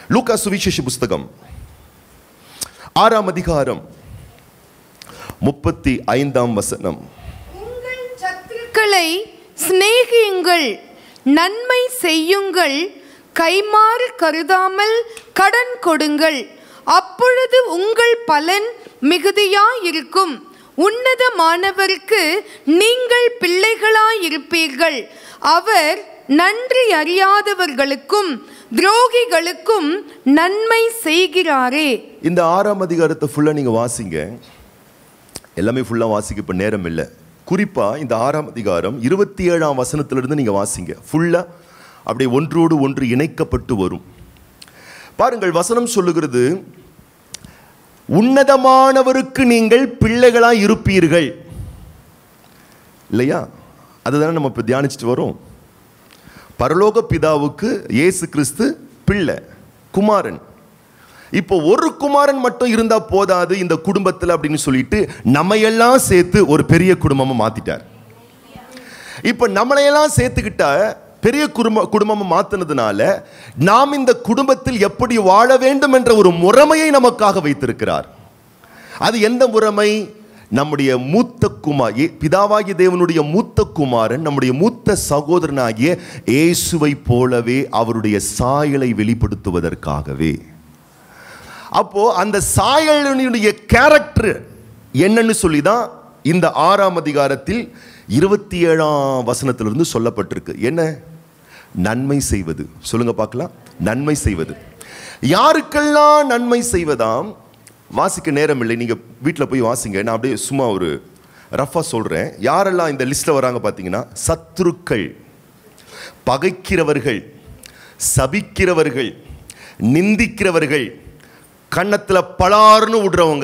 லூக்கா சுவிசேஷ புஸ்தகம் ஆறாம் அதிகாரம் முப்பத்தி ஐந்தாம் வசனம் உங்கள் சத்துருக்களை சிநேகியுங்கள் நன்மை செய்யுங்கள் கைமாறு கருதாமல் கடன் கொடுங்கள் அப்பொழுது உங்கள் பலன் மிகுதியாயிருக்கும் உன்னதமானவருக்கு நீங்கள் பிள்ளைகளாயிருப்பீர்கள் அவர் நன்றி அறியாதவர்களுக்கும் துரோகிகளுக்கும் நன்மை செய்கிறாரே இந்த ஆறாம் அதிகாரத்தை ஃபுல்லாக நீங்கள் வாசிங்க எல்லாமே ஃபுல்லாக வாசிக்க இப்போ நேரம் இல்லை குறிப்பாக இந்த ஆறாம் அதிகாரம் இருபத்தி ஏழாம் வசனத்திலிருந்து நீங்கள் வாசிங்க ஃபுல்லாக அப்படியே ஒன்றோடு ஒன்று இணைக்கப்பட்டு வரும் பாருங்கள் வசனம் சொல்லுகிறது உன்னதமானவருக்கு நீங்கள் பிள்ளைகளாய் இருப்பீர்கள் இல்லையா அதுதானே நம்ம இப்போ தியானிச்சுட்டு வரோம் பரலோக பிதாவுக்கு இயேசு கிறிஸ்து பிள்ளை குமாரன் இப்போ ஒரு குமாரன் மட்டும் இருந்தா போதாது இந்த குடும்பத்தில் அப்படின்னு சொல்லிட்டு நம்மையெல்லாம் சேர்த்து ஒரு பெரிய குடும்பமா மாத்திட்டார் இப்போ நம்மளையெல்லாம் சேர்த்துக்கிட்ட பெரிய குடும்ப குடும்பமா மாத்தினதுனால நாம் இந்த குடும்பத்தில் எப்படி வாழ வேண்டும் என்ற ஒரு முறைமையை நமக்காக வைத்திருக்கிறார் அது எந்த முறைமை நம்முடைய மூத்த குமார் ஏ- பிதாவாகிய தேவனுடைய மூத்த குமாரன் நம்முடைய மூத்த சகோதரனாகிய இயேசுவை போலவே அவருடைய சாயலை வெளிப்படுத்துவதற்காகவே அப்போ அந்த சாயலினுடைய கேரக்டர் என்னன்னு சொல்லி தான் இந்த ஆறாம் அதிகாரத்தில் இருபத்தி ஏழாம் வசனத்திலிருந்து சொல்லப்பட்டிருக்கு என்ன நன்மை செய்வது சொல்லுங்க பார்க்கலாம் நன்மை செய்வது யாருக்கெல்லாம் நன்மை செய்வதாம் வாசிக்க நேரம் இல்லை நீங்க வீட்டில் போய் வாசிங்க நான் அப்படியே சும்மா ஒரு ரஃபா சொல்றேன் யாரெல்லாம் இந்த லிஸ்ட்ல வராங்க பார்த்தீங்கன்னா சத்துருக்கள் பகைக்கிறவர்கள் சபிக்கிறவர்கள் நிந்திக்கிறவர்கள் கன்னத்துல பலார்னு விடுறவங்க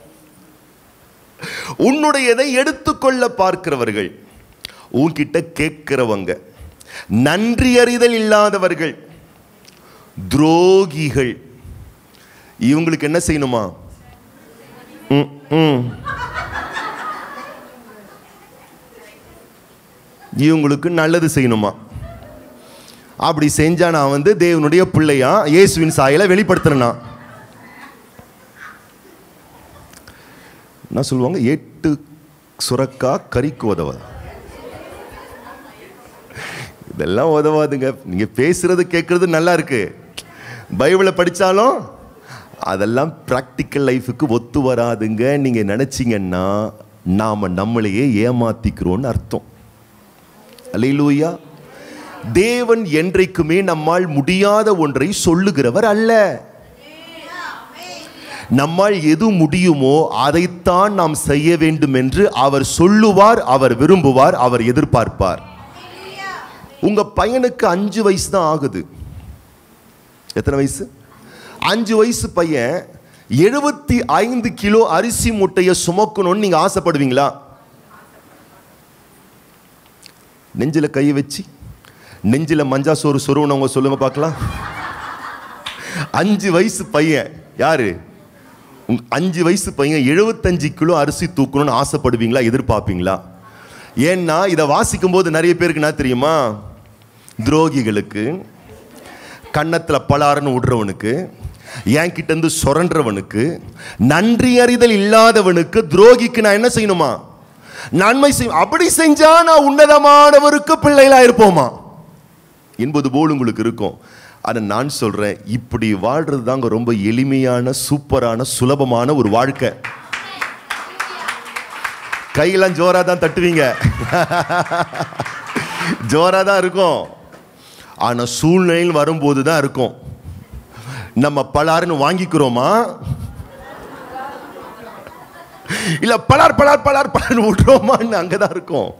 உன்னுடையதை எடுத்துக்கொள்ள பார்க்கிறவர்கள் உன்கிட்ட கேட்கிறவங்க நன்றி அறிதல் இல்லாதவர்கள் துரோகிகள் இவங்களுக்கு என்ன செய்யணுமா ம், ம். இவங்களுக்கு நல்லது செய்யணுமா அப்படி செஞ்சா நான் வந்து தேவனுடைய பிள்ளையா இயேசுவின் சாயலை வெளிப்படுத்துறேனா என்ன சொல்லுவாங்க எட்டு சுரக்கா கறிக்கு உதவாது இதெல்லாம் உதவாதுங்க நீங்க பேசுறது கேட்கறது நல்லா இருக்கு பைபிளை படிச்சாலும் அதெல்லாம் ப்ராக்டிக்கல் லைஃபுக்கு ஒத்து வராதுங்க நீங்க நினைச்சீங்கன்னா நாம நம்மளையே ஏமாத்திக்கிறோம்னு அர்த்தம் அல்லேலூயா தேவன் என்றைக்குமே நம்மால் முடியாத ஒன்றை சொல்லுகிறவர் அல்ல நம்மால் எது முடியுமோ அதைத்தான் நாம் செய்ய வேண்டும் என்று அவர் சொல்லுவார் அவர் விரும்புவார் அவர் எதிர்பார்ப்பார் உங்க பையனுக்கு அஞ்சு வயசு தான் ஆகுது எத்தனை வயசு அஞ்சு வயசு பையன் எழுபத்தி ஐந்து கிலோ அரிசி மூட்டையை சுமக்கணும்னு நீங்க ஆசைப்படுவீங்களா நெஞ்சில கையை வச்சு நெஞ்சில மஞ்சா சோறு சொருவனவங்க சொல்லுங்க பார்க்கலாம் அஞ்சு வயசு பையன் யாரு உங்க அஞ்சு வயசு பையன் எழுபத்தஞ்சு கிலோ அரிசி தூக்கணும்னு ஆசைப்படுவீங்களா எதிர்பார்ப்பீங்களா ஏன்னா இதை வாசிக்கும் போது நிறைய பேருக்கு என்ன தெரியுமா துரோகிகளுக்கு கன்னத்தில் பலாருன்னு விடுறவனுக்கு என் கிட்ட இருந்து சுரன்றவனுக்கு நன்றி அறிதல் இல்லாதவனுக்கு துரோகிக்கு நான் என்ன செய்யணுமா நன்மை செய்யும் அப்படி செஞ்சா நான் உன்னதமானவருக்கு பிள்ளைகளா இருப்போமா என்பது போல் உங்களுக்கு இருக்கும் ஆனா நான் சொல்றேன் இப்படி வாழ்றது தாங்க ரொம்ப எளிமையான சூப்பரான சுலபமான ஒரு வாழ்க்கை கையெல்லாம் ஜோரா தான் தட்டுவீங்க ஜோரா தான் இருக்கும் ஆனா சூழ்நிலையில் வரும்போது தான் இருக்கும் நம்ம பலாருன்னு வாங்கிக்கிறோமா இல்ல பலார் பலார் பலார் பலார் விட்டுறோமான்னு அங்கதான் இருக்கும்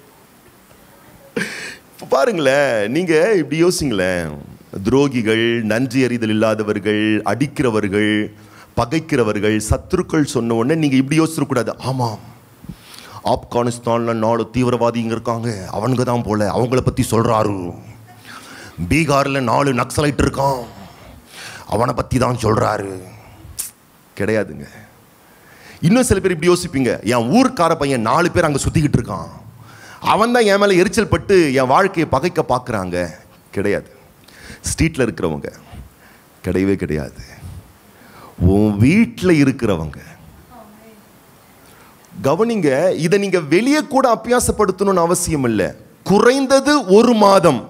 இப்ப பாருங்களேன் நீங்க இப்படி யோசிங்களேன் துரோகிகள் நன்றி அறிதல் இல்லாதவர்கள் அடிக்கிறவர்கள் பகைக்கிறவர்கள் சத்துருக்கள் சொன்ன உடனே நீங்க இப்படி யோசிச்சிடக்கூடாது ஆமாம் ஆப்கானிஸ்தான்ல நாலு தீவிரவாதிங்க இருக்காங்க அவனுங்க தான் போல அவங்கள பத்தி சொல்றாரு பீகார்ல நாலு நக்சலைட் இருக்கான் அவனை பத்தி தான் சொல்றாரு கிடையாதுங்க இன்னும் சில பேர் இப்படி யோசிப்பீங்க என் ஊர்க்கார பையன் நாலு பேர் அங்கே சுற்றிக்கிட்டு இருக்கான் அவன் தான் என் மேலே எரிச்சல் பட்டு என் வாழ்க்கையை பகைக்க பார்க்குறாங்க கிடையாது ஸ்ட்ரீட்டில் இருக்கிறவங்க கிடையவே கிடையாது உன் வீட்டில் இருக்கிறவங்க கவனிங்க இதை நீங்க வெளியே கூட அபியாசப்படுத்தணும்னு அவசியம் இல்லை குறைந்தது ஒரு மாதம்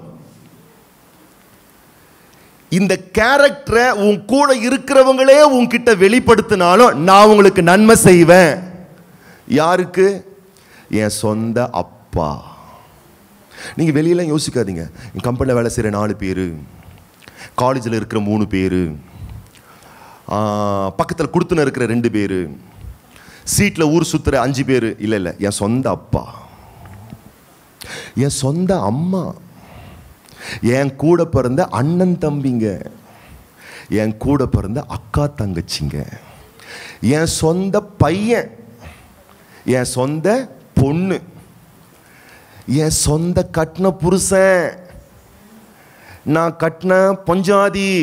இந்த கேரக்டரை உன் கூட இருக்கிறவங்களே உன்கிட்ட வெளிப்படுத்தினாலும் நான் உங்களுக்கு நன்மை செய்வேன் யாருக்கு என் சொந்த அப்பா நீங்க வெளியெல்லாம் யோசிக்காதீங்க என் கம்பெனியில் வேலை செய்கிற நாலு பேர் காலேஜில் இருக்கிற மூணு பேர் பக்கத்தில் கொடுத்துன இருக்கிற ரெண்டு பேர் சீட்டில் ஊர் சுத்துற அஞ்சு பேர் இல்லை இல்லை என் சொந்த அப்பா என் சொந்த அம்மா என் கூட பிறந்த அண்ணன் தம்பிங்க என் கூட பிறந்த அக்கா தங்கச்சிங்க என் சொந்த பையன் என் சொந்த பொண்ணு என் சொந்த கட்டின புருஷன் நான் கட்டின பொஞ்சாதி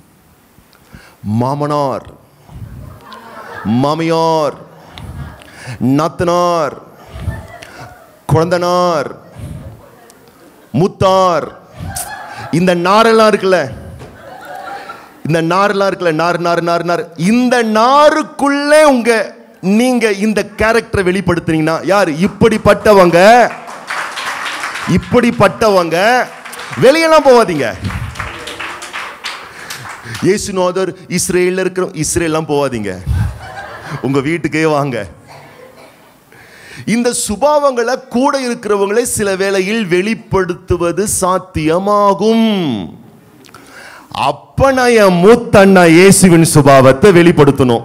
மாமனார் மாமியார் நாத்தனார் குழந்தனார் முத்தார் இந்த நாரெல்லாம் இருக்குல்ல இந்த நாரெல்லாம் இருக்குல்ல நார் நார் நார் நார் இந்த நாருக்குள்ளே உங்க நீங்க இந்த கேரக்டரை வெளிப்படுத்துனீங்கன்னா யார் இப்படிப்பட்டவங்க இப்படிப்பட்டவங்க வெளியெல்லாம் போவாதீங்க இயேசுநாதர் இஸ்ரேலில் இருக்கிற இஸ்ரேல்லாம் போவாதீங்க உங்க வீட்டுக்கே வாங்க இந்த சுபாவங்களை கூட இருக்கிறவங்களை சில வேளையில் வெளிப்படுத்துவது சாத்தியமாகும் அப்ப நான் என் மூத்தண்ணா இயேசுவின் சுபாவத்தை வெளிப்படுத்தணும்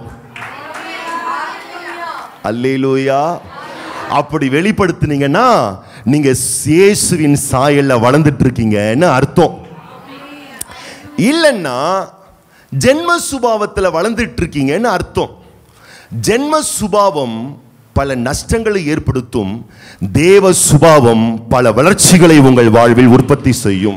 அல்லேலூயா அப்படி வெளிப்படுத்துனீங்கன்னா நீங்க இயேசுவின் சாயல்ல வளர்ந்துட்டு இருக்கீங்கன்னு அர்த்தம் இல்லைன்னா ஜென்ம சுபாவத்தில் வளர்ந்துட்டு இருக்கீங்கன்னு அர்த்தம் ஜென்ம சுபாவம் பல நஷ்டங்களை ஏற்படுத்தும் தேவ சுபாவம் பல வளர்ச்சிகளை உங்கள் வாழ்வில் உற்பத்தி செய்யும்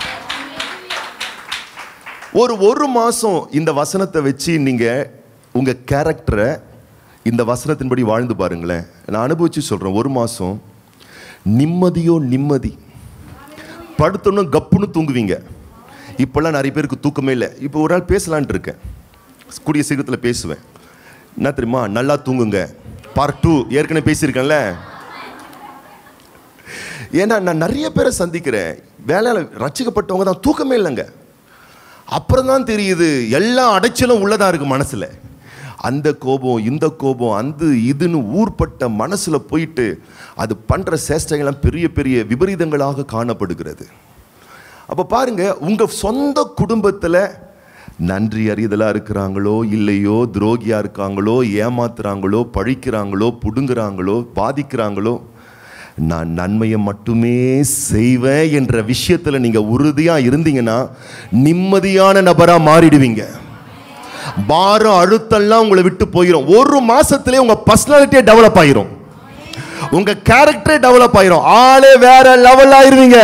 ஒரு ஒரு மாசம் இந்த வசனத்தை வச்சு நீங்க உங்க கேரக்டரை இந்த வசனத்தின்படி வாழ்ந்து பாருங்களேன் நான் அனுபவிச்சு சொல்றேன் ஒரு மாசம் நிம்மதியோ நிம்மதி படுத்தோன்னு கப்புன்னு தூங்குவீங்க இப்போல்லாம் நிறைய பேருக்கு தூக்கமே இல்லை இப்போ ஒரு நாள் பேசலான்ட்டு இருக்கேன் கூடிய சீக்கிரத்தில் பேசுவேன் என்ன தெரியுமா நல்லா தூங்குங்க பார்ட் டூ ஏற்கனவே பேசியிருக்கேன்ல ஏன்னா நான் நிறைய பேரை சந்திக்கிறேன் வேலையில் ரசிக்கப்பட்டவங்க தான் தூக்கமே இல்லைங்க அப்புறம் தான் தெரியுது எல்லா அடைச்சலும் உள்ளதா இருக்கு மனசுல அந்த கோபம் இந்த கோபம் அந்த இதுன்னு ஊர்பட்ட மனசுல போயிட்டு அது பண்ற சேஷ்டைகள்லாம் பெரிய பெரிய விபரீதங்களாக காணப்படுகிறது அப்ப பாருங்க உங்க சொந்த குடும்பத்துல நன்றி அறிதலா இருக்கிறாங்களோ இல்லையோ துரோகியா இருக்காங்களோ ஏமாத்துறாங்களோ பழிக்கிறாங்களோ புடுங்குறாங்களோ பாதிக்கிறாங்களோ நான் நன்மையை மட்டுமே செய்வேன் என்ற விஷயத்துல நீங்க உறுதியா இருந்தீங்கன்னா நிம்மதியான நபரா மாறிடுவீங்க பாரம் அழுத்தம்லாம் உங்களை விட்டு போயிடும் ஒரு மாசத்திலே உங்க பர்சனாலிட்டியே டெவலப் ஆயிரும் உங்க கேரக்டரே டெவலப் ஆயிரும் ஆளே வேற லெவல் ஆயிருவீங்க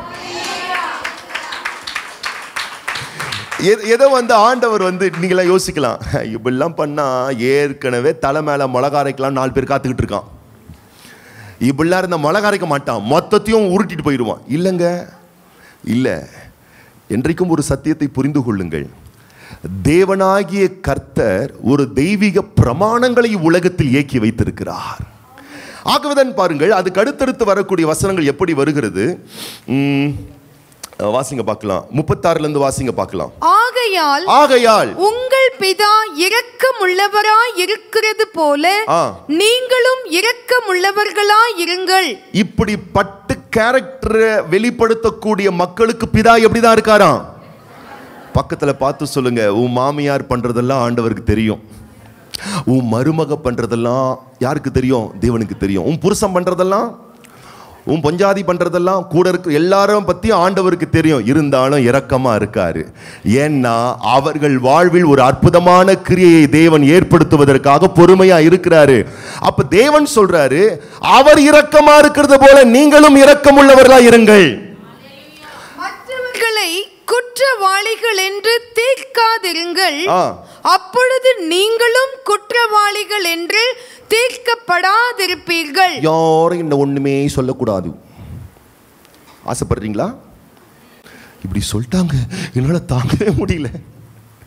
எத- எதை வந்து ஆண்டவர் வந்து நீங்களாம் யோசிக்கலாம் இப்படிலாம் பண்ணா ஏற்கனவே தலை மேல மிளகா அரைக்கலாம் நாலு பேர் காத்துக்கிட்டு இருக்கான் இப்படிலாம் இருந்த மிளகா அரைக்க மாட்டான் மொத்தத்தையும் உருட்டிட்டு போயிடுவான் இல்லைங்க இல்லை என்றைக்கும் ஒரு சத்தியத்தை புரிந்து கொள்ளுங்கள் தேவனாகிய கர்த்தர் ஒரு தெய்வீக பிரமாணங்களை உலகத்தில் இயக்கி வைத்திருக்கிறார் ஆகவேதான் பாருங்கள் அதுக்கு அடுத்தடுத்து வரக்கூடிய வசனங்கள் எப்படி வருகிறது உம், வாசிங்க பார்க்கலாம் முப்பத்தாறுல இருந்து வாசிங்க பார்க்கலாம் ஆகையால் ஆகையால் உங்கள் பிதா இரக்கமுள்ளவராய் இருக்கிறது போல ஆ. நீங்களும் இரக்கமுள்ளவர்களாய் இருங்கள் இப்படி பட்டு கேரக்டரை வெளிப்படுத்தக்கூடிய மக்களுக்கு பிதா எப்படிதான் இருக்காராம் பக்கத்துல பார்த்து சொல்லுங்க உன் மாமியார் பண்றதெல்லாம் ஆண்டவருக்கு தெரியும் உன் மருமக பண்றதெல்லாம் யாருக்கு தெரியும் தேவனுக்கு தெரியும் உன் புருஷன் பண்றதெல்லாம் உன் பஞ்சாதி பண்றதெல்லாம் கூட இருக்க எல்லாரும் பத்தி ஆண்டவருக்கு தெரியும் இருந்தாலும் இரக்கமா இருக்காரு ஏன்னா அவர்கள் வாழ்வில் ஒரு அற்புதமான கிரியையை தேவன் ஏற்படுத்துவதற்காக பொறுமையா இருக்கிறாரு அப்ப தேவன் சொல்றாரு அவர் இரக்கமா இருக்கிறது போல நீங்களும் இரக்கமுள்ளவர்களா இருங்கள் மற்றவர்களை குற்றவாளிகள் என்று தீர்க்காதிருங்கள் ஆ. அப்பொழுது நீங்களும் குற்றவாளிகள் என்று தீர்க்கப்படாதிருப்பீர்கள் யாரும் என்ன ஒண்ணுமே சொல்லக்கூடாது ஆசைப்படுறீங்களா இப்படி சொல்லிட்டாங்க என்னால தாங்கவே முடியல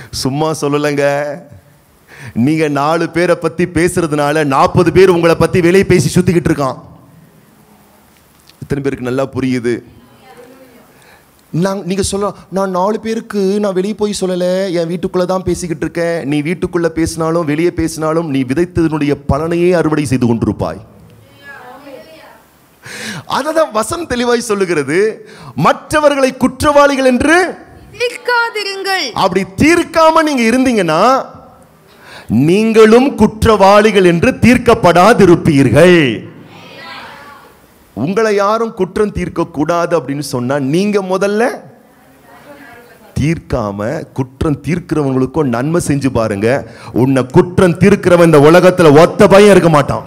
சும்மா சொல்லலைங்க நீங்க நாலு பேரை பத்தி பேசுறதுனால நாற்பது பேர் உங்களை பத்தி வெளியே பேசி சுத்திக்கிட்டு இருக்கான் இத்தனை பேருக்கு நல்லா புரியுது நான் நீங்க சொல்ல நான் நாலு பேருக்கு நான் வெளியே போய் சொல்லலை என் வீட்டுக்குள்ள தான் பேசிக்கிட்டு இருக்கேன் நீ வீட்டுக்குள்ள பேசினாலும் வெளியே பேசினாலும் நீ விதைத்ததனுடைய பலனையே அறுவடை செய்து கொண்டிருப்பாய் அததான் வசனம் தெளிவாய் சொல்லுகிறது மற்றவர்களை குற்றவாளிகள் என்று தீர்க்காதிருங்கள் அப்படி தீர்க்காம நீங்க இருந்தீங்கன்னா நீங்களும் குற்றவாளிகள் என்று தீர்க்கப்படாதிருப்பீர்கள் உங்களை யாரும் குற்றம் தீர்க்க கூடாது அப்படின்னு சொன்னா நீங்க முதல்ல தீர்க்காம குற்றம் தீர்க்கிறவங்களுக்கும் நன்மை செஞ்சு பாருங்க உன்னை குற்றம் தீர்க்கிறவன் இந்த உலகத்துல ஒத்த பயம் இருக்க மாட்டான்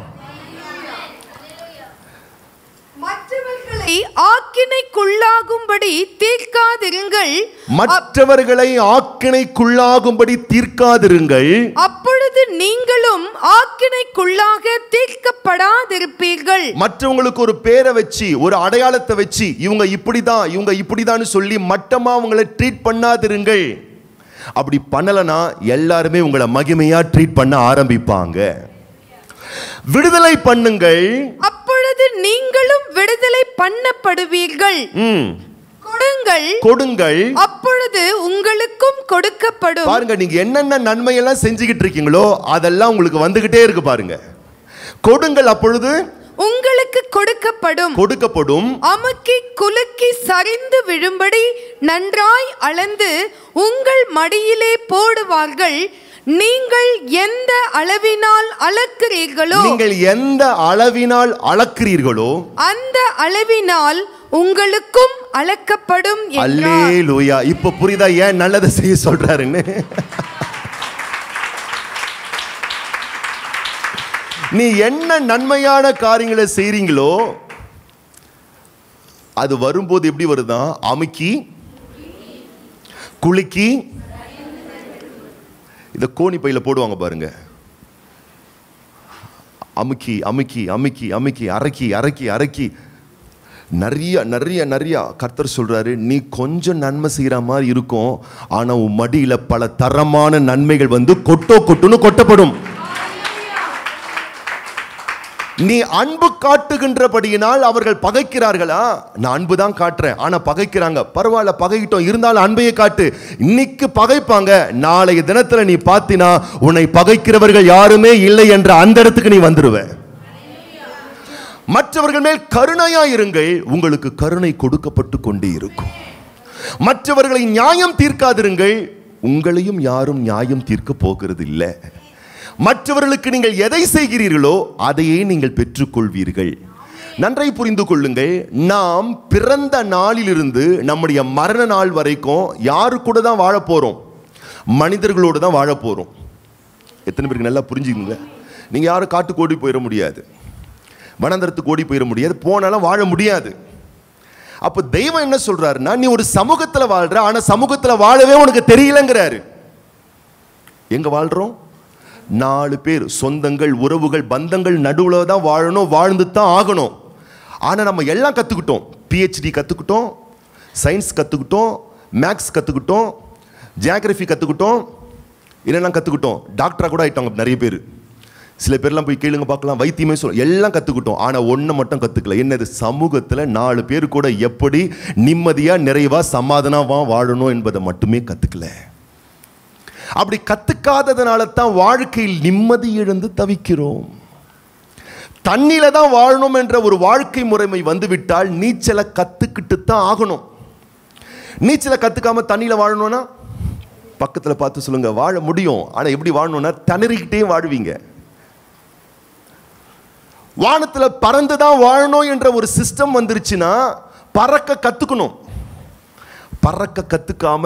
மற்றவர்களை ஆக்கினைக்குள்ளாகும்படி தீர்க்காதிருங்கள் மற்றவர்களை ஆக்கினைக்குள்ளாகும்படி தீர்க்காதிருங்கள் அப்பொழுது நீங்களும் ஆக்கினைக்குள்ளாக தீர்க்கப்படாதிருப்பீர்கள் மற்றவங்களுக்கு ஒரு பேரை வச்சு ஒரு அடையாளத்தை வச்சு இவங்க இப்படிதான் இவங்க இப்படிதான்னு சொல்லி மட்டமா அவங்கள ட்ரீட் பண்ணாதிருங்கள் அப்படி பண்ணலனா எல்லாருமே உங்களை மகிமையா ட்ரீட் பண்ண ஆரம்பிப்பாங்க விடுதலை பண்ணுங்கள் அப்பொழுது நீங்களும் விடுதலை பண்ணப்படுவீர்கள் ம், கொடுங்கள் கொடுங்கள் அப்பொழுது உங்களுக்கும் கொடுக்கப்படும் பாருங்க நீங்க என்னென்ன நன்மையெல்லாம் செஞ்சுக்கிட்டு இருக்கீங்களோ அதெல்லாம் உங்களுக்கு வந்துகிட்டே இருக்கு பாருங்க கொடுங்கள் அப்பொழுது உங்களுக்கு கொடுக்கப்படும் கொடுக்கப்படும் அமுக்கி குலுக்கி சரிந்து விழும்படி நன்றாய் அளந்து உங்கள் மடியிலே போடுவார்கள் நீங்கள் எந்த அளவினால் அளக்கிறீர்களோ நீங்கள் எந்த அளவினால் அளக்கிறீர்களோ அந்த அளவினால் உங்களுக்கும் அளக்கப்படும் அல்லே என்றார் லூயா இப்ப புரியுதா ஏன் நல்லதை செய்ய சொல்றாருன்னு நீ என்ன நன்மையான காரியங்களை செய்றீங்களோ அது வரும்போது எப்படி வருதான் அமுக்கி குலுக்கி இத கோணி பையில போடுவாங்க பாருங்க அமுக்கி அமுக்கி அமுக்கி அமுக்கி அரக்கி அரக்கி அரக்கி நிறைய நிறைய நிறைய கர்த்தர் சொல்றாரு நீ கொஞ்சம் நன்மை செய்யற மாதிரி இருக்கும் ஆனா உன் மடியில பல தரமான நன்மைகள் வந்து கொட்டோ கொட்டுன்னு கொட்டப்படும் நீ அன்பு காட்டுகின்றபடியினால் அவர்கள் பகைக்கிறார்களா நான் அன்பு தான் காட்டுறேன் ஆனா பகைக்கிறாங்க பரவாயில்ல பகைக்கிட்டோம் இருந்தாலும் அன்பையே காட்டு இன்னைக்கு பகைப்பாங்க நாளைய தினத்துல நீ பார்த்தினா உன்னை பகைக்கிறவர்கள் யாருமே இல்லை என்ற அந்த இடத்துக்கு நீ வந்துருவ மற்றவர்கள் மேல் கருணையா இருங்கள் உங்களுக்கு கருணை கொடுக்கப்பட்டு கொண்டே இருக்கும் மற்றவர்களை நியாயம் தீர்க்காதிருங்கள் உங்களையும் யாரும் நியாயம் தீர்க்க போகிறது இல்லை மற்றவர்களுக்கு நீங்கள் எதை செய்கிறீர்களோ அதையே நீங்கள் பெற்றுக்கொள்வீர்கள் நன்றை புரிந்து கொள்ளுங்கள் நாம் பிறந்த நாளிலிருந்து நம்முடைய மரண நாள் வரைக்கும் யாரு கூட தான் வாழ போறோம் மனிதர்களோடு தான் வாழ போறோம் எத்தனை பேருக்கு நல்லா புரிஞ்சுக்கணுங்க நீங்க யாரும் காட்டுக்கு ஓடி போயிட முடியாது வனந்தரத்துக்கு ஓடி போயிட முடியாது போனாலும் வாழ முடியாது அப்போ தெய்வம் என்ன சொல்றாருன்னா நீ ஒரு சமூகத்துல வாழ்ற ஆனா சமூகத்துல வாழவே உனக்கு தெரியலங்கிறாரு எங்க வாழ்றோம் நாலு பேர் சொந்தங்கள் உறவுகள் பந்தங்கள் நடுவில் தான் வாழணும் வாழ்ந்து தான் ஆகணும் ஆனால் நம்ம எல்லாம் கற்றுக்கிட்டோம் பிஹெச்டி கற்றுக்கிட்டோம் சயின்ஸ் கற்றுக்கிட்டோம் மேக்ஸ் கற்றுக்கிட்டோம் ஜியாகிரஃபி கற்றுக்கிட்டோம் என்னெல்லாம் கற்றுக்கிட்டோம் டாக்டராக கூட ஆயிட்டாங்க நிறைய பேர் சில பேர்லாம் போய் கேளுங்க பார்க்கலாம் வைத்தியமே சொல்ல எல்லாம் கற்றுக்கிட்டோம் ஆனால் ஒன்று மட்டும் கற்றுக்கல என்னது சமூகத்தில் நாலு பேர் கூட எப்படி நிம்மதியாக நிறைவாக சமாதானமாக வாழணும் என்பதை மட்டுமே கற்றுக்கல அப்படி கத்துக்காததுனால தான் வாழ்க்கையில் நிம்மதி இழந்து தவிக்கிறோம் தண்ணியில தான் வாழணும் என்ற ஒரு வாழ்க்கை முறைமை வந்துவிட்டால் நீச்சலை கத்துக்கிட்டு தான் ஆகணும் நீச்சலை கத்துக்காம தண்ணியில வாழணும்னா பக்கத்துல பார்த்து சொல்லுங்க வாழ முடியும் ஆனா எப்படி வாழணும்னா திணறிக்கிட்டே வாழ்வீங்க வானத்துல பறந்து தான் வாழணும் என்ற ஒரு சிஸ்டம் வந்துருச்சுன்னா பறக்க கத்துக்கணும் பறக்க கத்துக்காம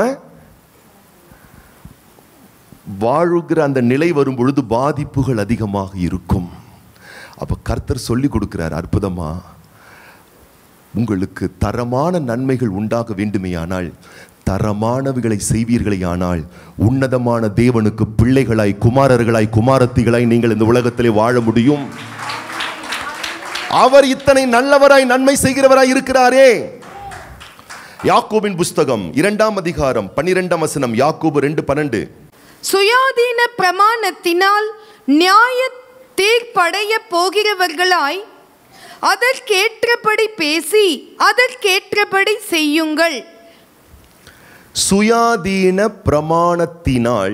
வாழுகிற அந்த நிலை வரும் பொழுது பாதிப்புகள் அதிகமாக இருக்கும் அப்ப கர்த்தர் சொல்லி கொடுக்கிறார் அற்புதமா உங்களுக்கு தரமான நன்மைகள் உண்டாக வேண்டுமேயானால் தரமானவைகளை செய்வீர்களே ஆனால் உன்னதமான தேவனுக்கு பிள்ளைகளாய் குமாரர்களாய் குமாரத்திகளாய் நீங்கள் இந்த உலகத்திலே வாழ முடியும் அவர் இத்தனை நல்லவராய் நன்மை செய்கிறவராய் இருக்கிறாரே யாக்கோபின் புஸ்தகம் இரண்டாம் அதிகாரம் பன்னிரெண்டாம் வசனம் யாக்கோபு ரெண்டு பன்னெண்டு சுயாதீன பிரமாணத்தினால் நியாய தீர்ப்படைய போகிறவர்களாய் அதற்கேற்றபடி பேசி அதற்கேற்றபடி செய்யுங்கள் சுயாதீன பிரமாணத்தினால்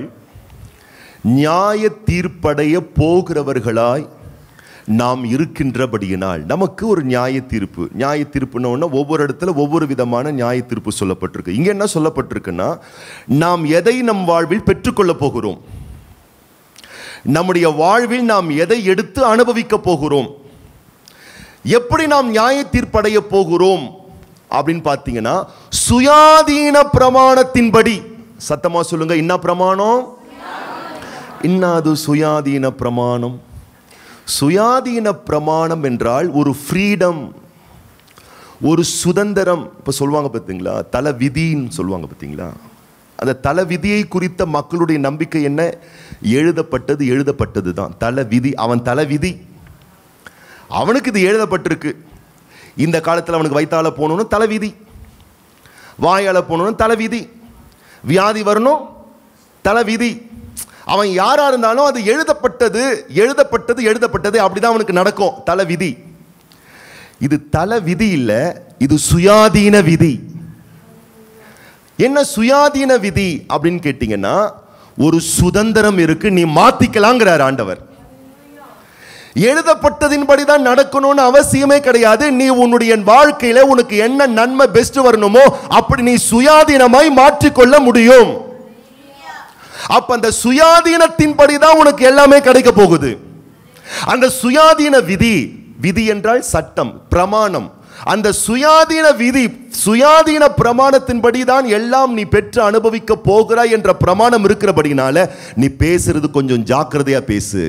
நியாய தீர்ப்படைய போகிறவர்களாய் நாம் இருக்கின்றபடியினால் நமக்கு ஒரு நியாய தீர்ப்பு நியாய தீர்ப்புன்னு ஒவ்வொரு இடத்துல ஒவ்வொரு விதமான நியாய தீர்ப்பு சொல்லப்பட்டிருக்கு இங்க என்ன சொல்லப்பட்டிருக்குன்னா நாம் எதை நம் வாழ்வில் பெற்றுக்கொள்ள போகிறோம் நம்முடைய வாழ்வில் நாம் எதை எடுத்து அனுபவிக்க போகிறோம் எப்படி நாம் நியாய தீர்ப்படைய போகிறோம் அப்படின்னு பார்த்தீங்கன்னா சுயாதீன பிரமாணத்தின்படி சத்தமா சொல்லுங்க என்ன பிரமாணம் இன்னாது சுயாதீன பிரமாணம் சுயாதீன பிரமாணம் என்றால் ஒரு ஃப்ரீடம் ஒரு சுதந்திரம் இப்போ சொல்லுவாங்க பார்த்தீங்களா தலை விதின்னு சொல்லுவாங்க பார்த்தீங்களா அந்த தலை விதியை குறித்த மக்களுடைய நம்பிக்கை என்ன எழுதப்பட்டது எழுதப்பட்டது தான் தலை விதி அவன் தலை விதி அவனுக்கு இது எழுதப்பட்டிருக்கு இந்த காலத்தில் அவனுக்கு வயிற்றால போகணும்னு தலை விதி வாயால போகணும்னு தலை விதி வியாதி வரணும் தலை விதி அவன் யாரா இருந்தாலும் அது எழுதப்பட்டது எழுதப்பட்டது எழுதப்பட்டது அப்படிதான் அவனுக்கு நடக்கும் தலை விதி இது தலை விதி இல்லை இது சுயாதீன விதி என்ன சுயாதீன விதி அப்படின்னு கேட்டீங்கன்னா ஒரு சுதந்திரம் இருக்கு நீ மாத்திக்கலாங்கிறார் ஆண்டவர் எழுதப்பட்டதின்படி தான் நடக்கணும்னு அவசியமே கிடையாது நீ உன்னுடைய வாழ்க்கையில உனக்கு என்ன நன்மை பெஸ்ட் வரணுமோ அப்படி நீ சுயாதீனமாய் மாற்றிக்கொள்ள முடியும் அப்ப அந்த சுயாதீனத்தின்படி தான் உனக்கு எல்லாமே கிடைக்க போகுது அந்த சுயாதீன விதி விதி என்றால் சட்டம் பிரமாணம் அந்த சுயாதீன விதி சுயாதீன பிரமாணத்தின்படி தான் எல்லாம் நீ பெற்று அனுபவிக்க போகிறாய் என்ற பிரமாணம் இருக்கிறபடினால நீ பேசுறது கொஞ்சம் ஜாக்கிரதையா பேசு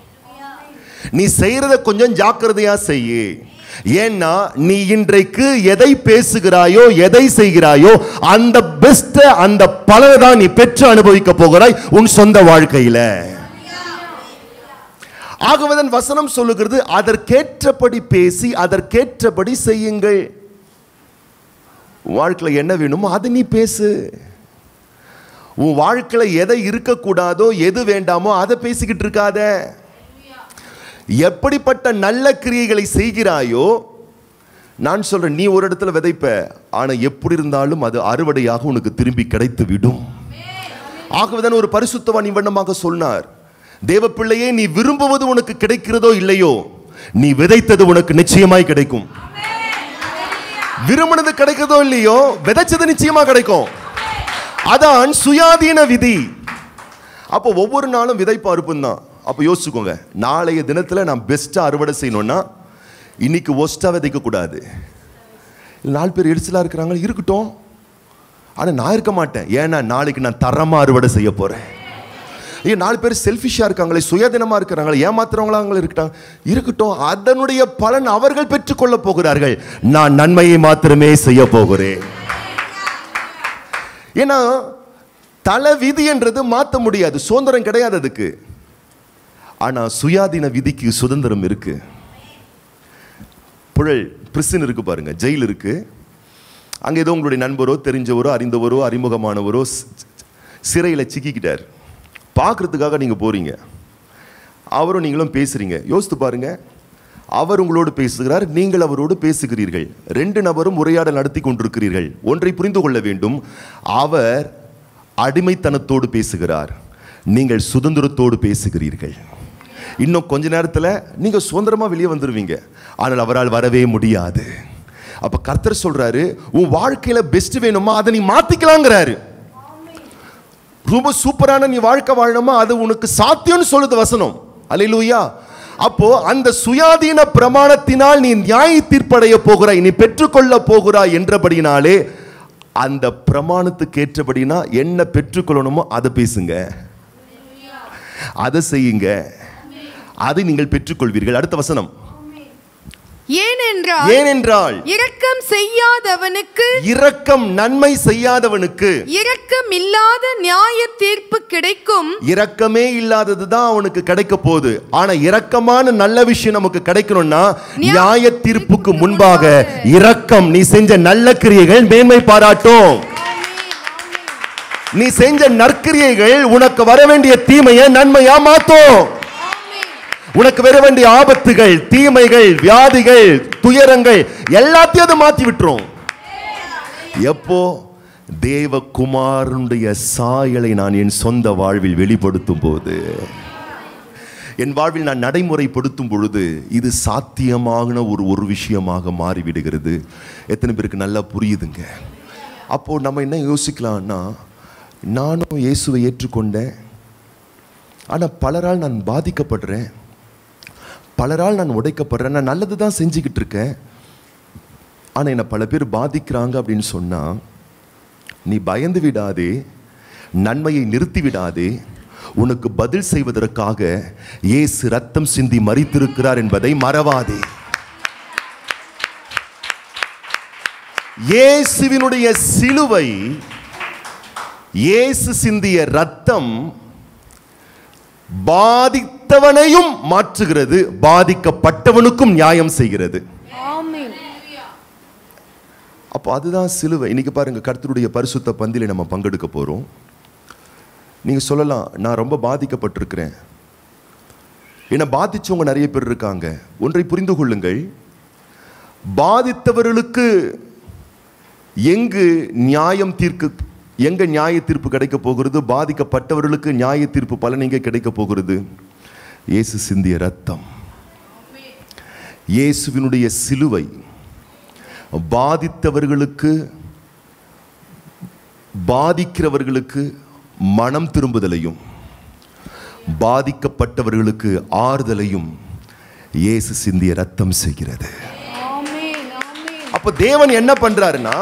நீ செய்யறத கொஞ்சம் ஜாக்கிரதையா செய்யு ஏன்னா நீ இன்றைக்கு எதை பேசுகிறாயோ எதை செய்கிறாயோ அந்த பெஸ்ட் அந்த பலனை தான் நீ பெற்று அனுபவிக்க போகிறாய் உன் சொந்த வாழ்க்கையில ஆகவதன் வசனம் சொல்லுகிறது அதற்கேற்றபடி பேசி அதற்கேற்றபடி செய்யுங்கள் உன் வாழ்க்கையில என்ன வேணுமோ அதை நீ பேசு உன் வாழ்க்கையில எதை இருக்கக்கூடாதோ எது வேண்டாமோ அதை பேசிக்கிட்டு இருக்காத எப்படிப்பட்ட நல்ல கிரியைகளை செய்கிறாயோ நான் சொல்றேன் நீ ஒரு இடத்துல விதைப்ப ஆனா எப்படி இருந்தாலும் அது அறுவடையாக உனக்கு திரும்பி கிடைத்து விடும் ஆகவேதான் ஒரு பரிசுத்தவான் இவ்வண்ணமாக சொன்னார் தேவ பிள்ளையே நீ விரும்புவது உனக்கு கிடைக்கிறதோ இல்லையோ நீ விதைத்தது உனக்கு நிச்சயமாய் கிடைக்கும் விரும்பினது கிடைக்கிறதோ இல்லையோ விதைச்சது நிச்சயமா கிடைக்கும் அதான் சுயாதீன விதி அப்போ ஒவ்வொரு நாளும் விதைப்பு அறுப்பும் தான் அப்போ யோசிச்சுக்கோங்க நாளைய தினத்தில் நான் பெஸ்ட்டாக அறுவடை செய்யணும்னா இன்னைக்கு ஒஸ்ட்டாக விதைக்கக்கூடாது நாலு பேர் எரிச்சலாக இருக்கிறாங்க இருக்கட்டும் ஆனால் நான் இருக்க மாட்டேன் ஏன்னா நாளைக்கு நான் தரமாக அறுவடை செய்ய போகிறேன் ஐயோ நாலு பேர் செல்ஃபிஷாக இருக்காங்களே சுயதினமாக இருக்கிறாங்களே ஏமாத்துறவங்களாங்க இருக்காங்க இருக்கட்டும் அதனுடைய பலன் அவர்கள் பெற்றுக்கொள்ள போகிறார்கள் நான் நன்மையை மாத்திரமே செய்ய போகிறேன் ஏன்னா தலை விதி என்றது மாற்ற முடியாது சுதந்திரம் கிடையாது அதுக்கு ஆனா சுயாதீன விதிக்கு சுதந்திரம் இருக்கு புழல் பிரிசன் இருக்கு பாருங்க ஜெயில் இருக்கு அங்க ஏதோ உங்களுடைய நண்பரோ தெரிஞ்சவரோ அறிந்தவரோ அறிமுகமானவரோ சி- சிறையில் சிக்கிக்கிட்டார் பார்க்கறதுக்காக நீங்க போறீங்க அவரும் நீங்களும் பேசுறீங்க யோசித்து பாருங்க அவர் உங்களோடு பேசுகிறார் நீங்கள் அவரோடு பேசுகிறீர்கள் ரெண்டு நபரும் உரையாடல் நடத்தி கொண்டிருக்கிறீர்கள் ஒன்றை புரிந்து கொள்ள வேண்டும் அவர் அடிமைத்தனத்தோடு பேசுகிறார் நீங்கள் சுதந்திரத்தோடு பேசுகிறீர்கள் இன்னும் கொஞ்ச நேரத்தில் நீங்க சுதந்திரமா வெளியே வந்துருவீங்க ஆனால் அவரால் வரவே முடியாது அப்ப கர்த்தர் சொல்றாரு உன் வாழ்க்கையில பெஸ்ட் வேணுமா அதை நீ மாத்திக்கலாங்கிறாரு ரொம்ப சூப்பரான நீ வாழ்க்கை வாழணுமா அது உனக்கு சாத்தியம்னு சொல்லுது வசனம் அல்லேலூயா அப்போ அந்த சுயாதீன பிரமாணத்தினால் நீ நியாய தீர்ப்படைய போகிறாய் நீ பெற்றுக்கொள்ள போகிறாய் என்றபடினாலே அந்த பிரமாணத்துக்கு ஏற்றபடினா என்ன பெற்றுக்கொள்ளணுமோ அதை பேசுங்க அதை செய்யுங்க அதை நீங்கள் பெற்றுக்கொள்வீர்கள் அடுத்த வசனம் ஏனென்றால் ஏனென்றால் இரக்கம் செய்யாதவனுக்கு இரக்கம் நன்மை செய்யாதவனுக்கு இரக்கம் இல்லாத நியாய தீர்ப்பு கிடைக்கும் இரக்கமே இல்லாதது தான் அவனுக்கு கிடைக்க போகுது ஆனா இரக்கமான நல்ல விஷயம் நமக்கு கிடைக்கணும்னா நியாய தீர்ப்புக்கு முன்பாக இரக்கம் நீ செஞ்ச நல்ல கிரியைகள் மேன்மை பாராட்டும் நீ செஞ்ச நற்கிரியைகள் உனக்கு வர வேண்டிய தீமையை நன்மையா மாத்தும் உனக்கு வர வேண்டிய ஆபத்துகள் தீமைகள் வியாதிகள் துயரங்கள் எல்லாத்தையும் அது மாத்தி விட்டுரும் எப்போ தேவகுமாரனுடைய சாயலை நான் என் சொந்த வாழ்வில் வெளிப்படுத்தும் போது என் வாழ்வில் நான் நடைமுறைப்படுத்தும் பொழுது இது சாத்தியமான ஒரு ஒரு விஷயமாக மாறிவிடுகிறது எத்தனை பேருக்கு நல்லா புரியுதுங்க அப்போ நம்ம என்ன யோசிக்கலாம்னா நானும் இயேசுவை ஏற்றுக்கொண்டேன் ஆனால் பலரால் நான் பாதிக்கப்படுறேன் பலரால் நான் உடைக்கப்படுறேன் நான் நல்லது தான் செஞ்சுக்கிட்டு இருக்கேன் ஆனால் என்னை பல பேர் பாதிக்கிறாங்க அப்படின்னு சொன்னால் நீ பயந்து விடாதே நன்மையை நிறுத்தி விடாதே உனக்கு பதில் செய்வதற்காக இயேசு ரத்தம் சிந்தி மறித்திருக்கிறார் என்பதை மறவாதே இயேசுவினுடைய சிலுவை இயேசு சிந்திய ரத்தம் பாதித்தவனையும் மாற்றுகிறது பாதிக்கப்பட்டவனுக்கும் நியாயம் செய்கிறது அப்போ அதுதான் சிலுவை இன்னைக்கு பாருங்க கர்த்தருடைய பரிசுத்த பந்தில நம்ம பங்கெடுக்க போறோம் நீங்க சொல்லலாம் நான் ரொம்ப பாதிக்கப்பட்டிருக்கிறேன் என்னை பாதிச்சவங்க நிறைய பேர் இருக்காங்க ஒன்றை புரிந்து கொள்ளுங்கள் பாதித்தவர்களுக்கு எங்கு நியாயம் தீர்க்க எங்க நியாய தீர்ப்பு கிடைக்க போகிறது பாதிக்கப்பட்டவர்களுக்கு நியாய தீர்ப்பு பலன் எங்கே கிடைக்க போகிறது இயேசு சிந்திய ரத்தம் இயேசுவினுடைய சிலுவை பாதித்தவர்களுக்கு பாதிக்கிறவர்களுக்கு மனம் திரும்புதலையும் பாதிக்கப்பட்டவர்களுக்கு ஆறுதலையும் இயேசு சிந்திய ரத்தம் செய்கிறது அப்ப தேவன் என்ன பண்றாருன்னா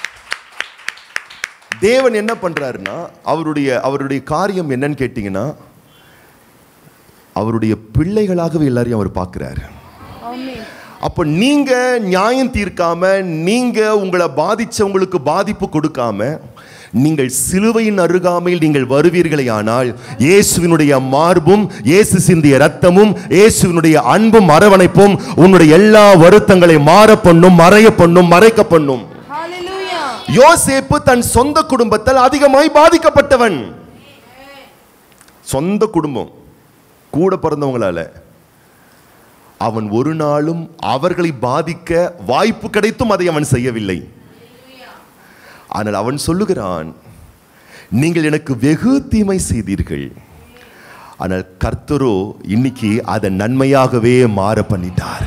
தேவன் என்ன பண்றாருன்னா அவருடைய அவருடைய காரியம் என்னன்னு கேட்டீங்கன்னா அவருடைய பிள்ளைகளாகவே எல்லாரையும் அவர் பார்க்கிறாரு அப்ப நீங்க நியாயம் தீர்க்காம நீங்க உங்களை பாதிச்சவங்களுக்கு பாதிப்பு கொடுக்காம நீங்கள் சிலுவையின் அருகாமையில் நீங்கள் வருவீர்களே ஆனால் இயேசுவினுடைய மார்பும் இயேசு சிந்திய ரத்தமும் இயேசுவினுடைய அன்பும் அரவணைப்பும் உன்னுடைய எல்லா வருத்தங்களை மாற பண்ணும் மறைய பண்ணும் மறைக்க பண்ணும் யோசேப்பு தன் சொந்த குடும்பத்தால் அதிகமாய் பாதிக்கப்பட்டவன் சொந்த குடும்பம் கூட பிறந்தவங்களால அவன் ஒரு நாளும் அவர்களை பாதிக்க வாய்ப்பு கிடைத்தும் அதை அவன் செய்யவில்லை ஆனால் அவன் சொல்லுகிறான் நீங்கள் எனக்கு வெகு தீமை செய்தீர்கள் ஆனால் கர்த்தரோ இன்னைக்கு அதை நன்மையாகவே மாற பண்ணிட்டார்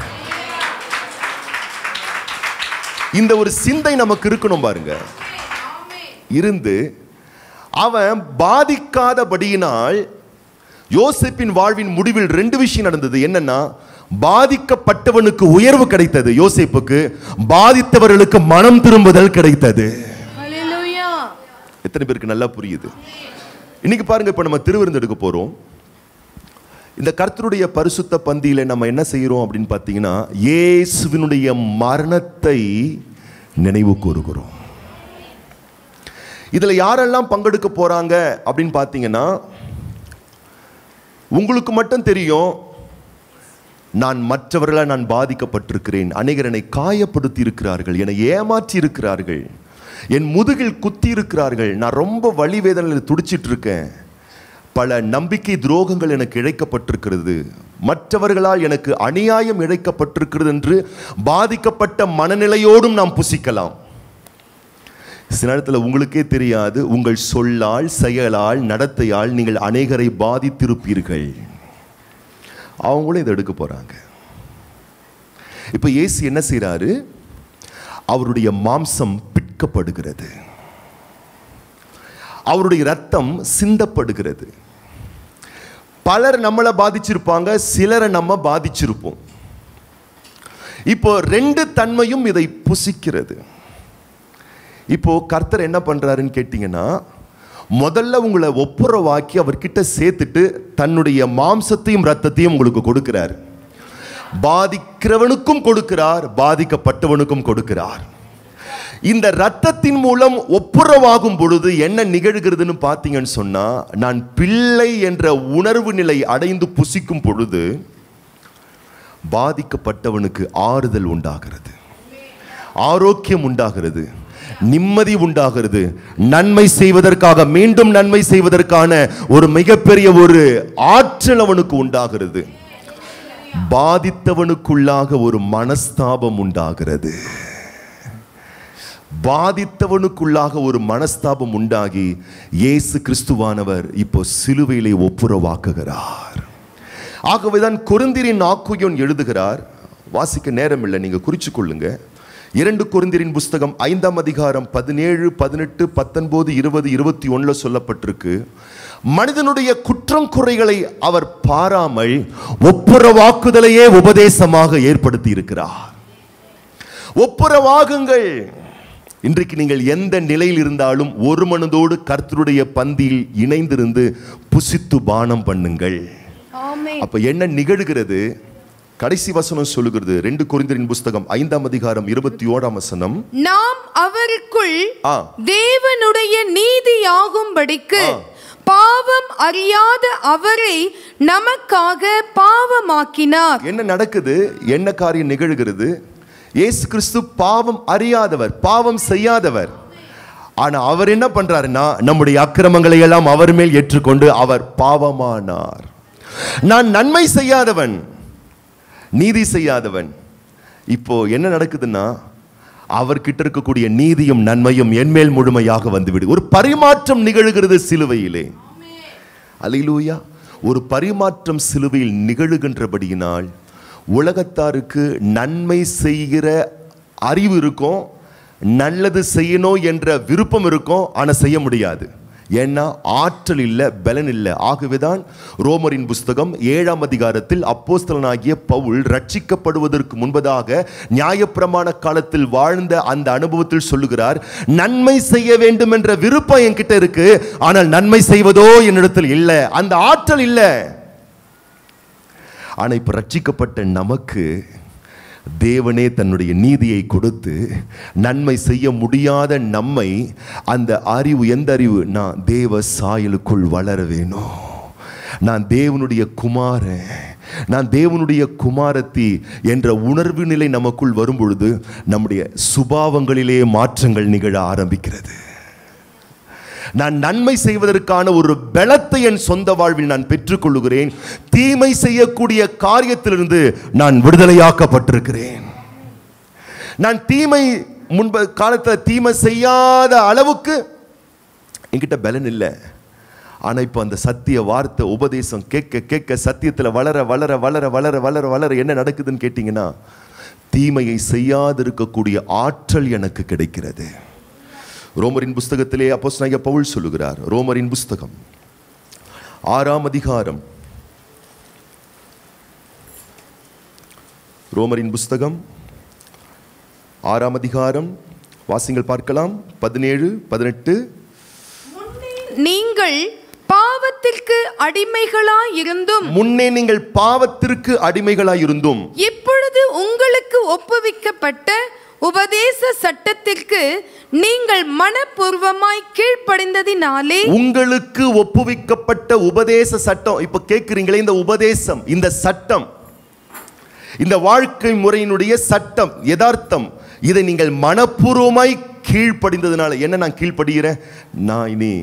இந்த ஒரு சிந்தை நமக்கு இருக்கணும் பாருங்க இருந்து அவன் பாதிக்காதபடியினால் யோசேப்பின் வாழ்வின் முடிவில் ரெண்டு விஷயம் நடந்தது என்னன்னா பாதிக்கப்பட்டவனுக்கு உயர்வு கிடைத்தது யோசேப்புக்கு பாதித்தவர்களுக்கு மனம் திரும்புதல் கிடைத்தது எத்தனை பேருக்கு நல்லா புரியுது இன்னைக்கு பாருங்க இப்ப நம்ம திருவிருந்து எடுக்க போறோம் இந்த கர்த்தருடைய பரிசுத்த பந்தியில நம்ம என்ன செய்யறோம் அப்படின்னு பார்த்தீங்கன்னா இயேசுவினுடைய மரணத்தை நினைவு கூறுகிறோம் இதுல யாரெல்லாம் பங்கெடுக்க போறாங்க அப்படின்னு பார்த்தீங்கன்னா உங்களுக்கு மட்டும் தெரியும் நான் மற்றவர்களால் நான் பாதிக்கப்பட்டிருக்கிறேன் அநேகர் என்னை காயப்படுத்தி இருக்கிறார்கள் என்னை ஏமாற்றி இருக்கிறார்கள் என் முதுகில் குத்தி இருக்கிறார்கள் நான் ரொம்ப வலி வேதனையில் துடிச்சிட்டு இருக்கேன் பல நம்பிக்கை துரோகங்கள் எனக்கு இழைக்கப்பட்டிருக்கிறது மற்றவர்களால் எனக்கு அநியாயம் இழைக்கப்பட்டிருக்கிறது என்று பாதிக்கப்பட்ட மனநிலையோடும் நாம் புசிக்கலாம் சில நேரத்தில் உங்களுக்கே தெரியாது உங்கள் சொல்லால் செயலால் நடத்தையால் நீங்கள் அநேகரை பாதித்திருப்பீர்கள் அவங்களும் இதை எடுக்க போறாங்க இப்போ இயேசு என்ன செய்றாரு அவருடைய மாம்சம் பிட்கப்படுகிறது அவருடைய ரத்தம் சிந்தப்படுகிறது பலர் நம்மளை பாதிச்சிருப்பாங்க சிலரை நம்ம பாதிச்சிருப்போம் இப்போ ரெண்டு தன்மையும் இதை புசிக்கிறது இப்போ கர்த்தர் என்ன பண்றாருன்னு கேட்டீங்கன்னா முதல்ல உங்களை ஒப்புரவாக்கி அவர்கிட்ட சேர்த்துட்டு தன்னுடைய மாம்சத்தையும் ரத்தத்தையும் உங்களுக்கு கொடுக்கிறார் பாதிக்கிறவனுக்கும் கொடுக்கிறார் பாதிக்கப்பட்டவனுக்கும் கொடுக்கிறார் இந்த ரத்தத்தின் மூலம் ஒப்புரவாகும் பொழுது என்ன நிகழ்கிறதுன்னு பார்த்தீங்கன்னு சொன்னா நான் பிள்ளை என்ற உணர்வு நிலை அடைந்து புசிக்கும் பொழுது பாதிக்கப்பட்டவனுக்கு ஆறுதல் உண்டாகிறது ஆரோக்கியம் உண்டாகிறது நிம்மதி உண்டாகிறது நன்மை செய்வதற்காக மீண்டும் நன்மை செய்வதற்கான ஒரு மிகப்பெரிய ஒரு ஆற்றல் அவனுக்கு உண்டாகிறது பாதித்தவனுக்குள்ளாக ஒரு மனஸ்தாபம் உண்டாகிறது பாதித்தவனுக்குள்ளாக ஒரு மனஸ்தாபம் உண்டாகி இயேசு கிறிஸ்துவானவர் இப்போ சிலுவையிலே ஒப்புரவாக்குகிறார் ஆகவேதான் கொரிந்திரின் ஆக்குயோன் எழுதுகிறார் வாசிக்க நேரம் இல்லை நீங்க குறிச்சு கொள்ளுங்க இரண்டு கொரிந்திரின் புஸ்தகம் ஐந்தாம் அதிகாரம் பதினேழு பதினெட்டு பத்தொன்பது இருபது இருபத்தி ஒண்ணுல சொல்லப்பட்டிருக்கு மனிதனுடைய குற்றம் குறைகளை அவர் பாராமல் ஒப்புரவாக்குதலையே உபதேசமாக ஏற்படுத்தி இருக்கிறார் ஒப்புரவாகுங்கள் இன்றைக்கு நீங்கள் எந்த நிலையில் இருந்தாலும் ஒரு மனதோடு கர்த்தருடைய பந்தியில் இணைந்திருந்து புசித்து பானம் பண்ணுங்கள் ஆமென் அப்ப என்ன நிகழ்கிறது கடைசி வசனம் சொல்லுகிறது ரெண்டு கொரிந்தியரின் புஸ்தகம் ஐந்தாம் அதிகாரம் இருபத்தி ஓராம் வசனம் நாம் அவருக்குள் ஆ. தேவனுடைய நீதியாகும்படிக்கு ஆ. பாவம் அறியாத அவரை நமக்காக பாவமாக்கினார் என்ன நடக்குது என்ன காரியம் நிகழ்கிறது இயேசு கிறிஸ்து பாவம் அறியாதவர் பாவம் செய்யாதவர் ஆனா அவர் என்ன பண்றாருன்னா நம்முடைய அக்கிரமங்களை எல்லாம் அவர் மேல் ஏற்றுக்கொண்டு அவர் பாவமானார் நான் நன்மை செய்யாதவன் நீதி செய்யாதவன் இப்போ என்ன நடக்குதுன்னா அவர்கிட்ட இருக்கக்கூடிய நீதியும் நன்மையும் என்மேல் முழுமையாக வந்துவிடு ஒரு பரிமாற்றம் நிகழ்கிறது சிலுவையிலே அல்லேலூயா ஒரு பரிமாற்றம் சிலுவையில் நிகழுகின்றபடியினால் உலகத்தாருக்கு நன்மை செய்கிற அறிவு இருக்கும் நல்லது செய்யணும் என்ற விருப்பம் இருக்கும் ஆனால் செய்ய முடியாது ஏன்னா ஆற்றல் இல்லை பலன் இல்லை ஆகவேதான் ரோமரின் புஸ்தகம் ஏழாம் அதிகாரத்தில் அப்போஸ்தலனாகிய பவுல் ரட்சிக்கப்படுவதற்கு முன்பதாக நியாயப்பிரமாண காலத்தில் வாழ்ந்த அந்த அனுபவத்தில் சொல்லுகிறார் நன்மை செய்ய வேண்டும் என்ற விருப்பம் என்கிட்ட இருக்கு ஆனால் நன்மை செய்வதோ என்னிடத்தில் இல்லை அந்த ஆற்றல் இல்லை ஆனா இப்ப ரட்சிக்கப்பட்ட நமக்கு தேவனே தன்னுடைய நீதியை கொடுத்து நன்மை செய்ய முடியாத நம்மை அந்த அறிவு எந்த அறிவு நான் தேவ சாயலுக்குள் வளர வேணும் நான் தேவனுடைய குமாரன் நான் தேவனுடைய குமாரத்தி என்ற உணர்வு நிலை நமக்குள் வரும் பொழுது நம்முடைய சுபாவங்களிலே மாற்றங்கள் நிகழ ஆரம்பிக்கிறது நான் நன்மை செய்வதற்கான ஒரு பலத்தை என் சொந்த வாழ்வில் நான் பெற்றுக்கொள்ளுகிறேன் தீமை செய்யக்கூடிய காரியத்திலிருந்து நான் விடுதலையாக்கப்பட்டிருக்கிறேன் நான் தீமை முன்பு காலத்தில் தீமை செய்யாத அளவுக்கு என்கிட்ட பலன் இல்லை ஆனால் இப்போ அந்த சத்திய வார்த்தை உபதேசம் கேட்க கேட்க சத்தியத்தில் வளர வளர வளர வளர வளர வளர என்ன நடக்குதுன்னு கேட்டிங்கன்னா தீமையை செய்யாதிருக்கக்கூடிய ஆற்றல் எனக்கு கிடைக்கிறது ரோமரின் புஸ்தகத்திலே அப்போஸ்தலனாகிய பவுல் சொல்லுகிறார் ரோமரின் புஸ்தகம் ஆறாம் அதிகாரம் ரோமரின் புஸ்தகம் ஆறாம் அதிகாரம் வாசிங்கள் பார்க்கலாம் பதினேழு பதினெட்டு நீங்கள் பாவத்திற்கு அடிமைகளாயிருந்தும் முன்னே நீங்கள் பாவத்திற்கு அடிமைகளாயிருந்தும் இப்பொழுது உங்களுக்கு ஒப்புவிக்கப்பட்ட உபதேச சட்டத்திற்கு நீங்கள் மனப்பூர்வமாய் கீழ்ப்படிந்ததினாலே உங்களுக்கு ஒப்புவிக்கப்பட்ட உபதேச சட்டம் இப்ப கேட்குறீங்களே இந்த உபதேசம் இந்த சட்டம் இந்த வாழ்க்கை முறையினுடைய சட்டம் யதார்த்தம் இதை நீங்கள் மனப்பூர்வமாய் கீழ்ப்படிந்ததுனால என்ன நான் கீழ்ப்படுகிறேன் நான் இனி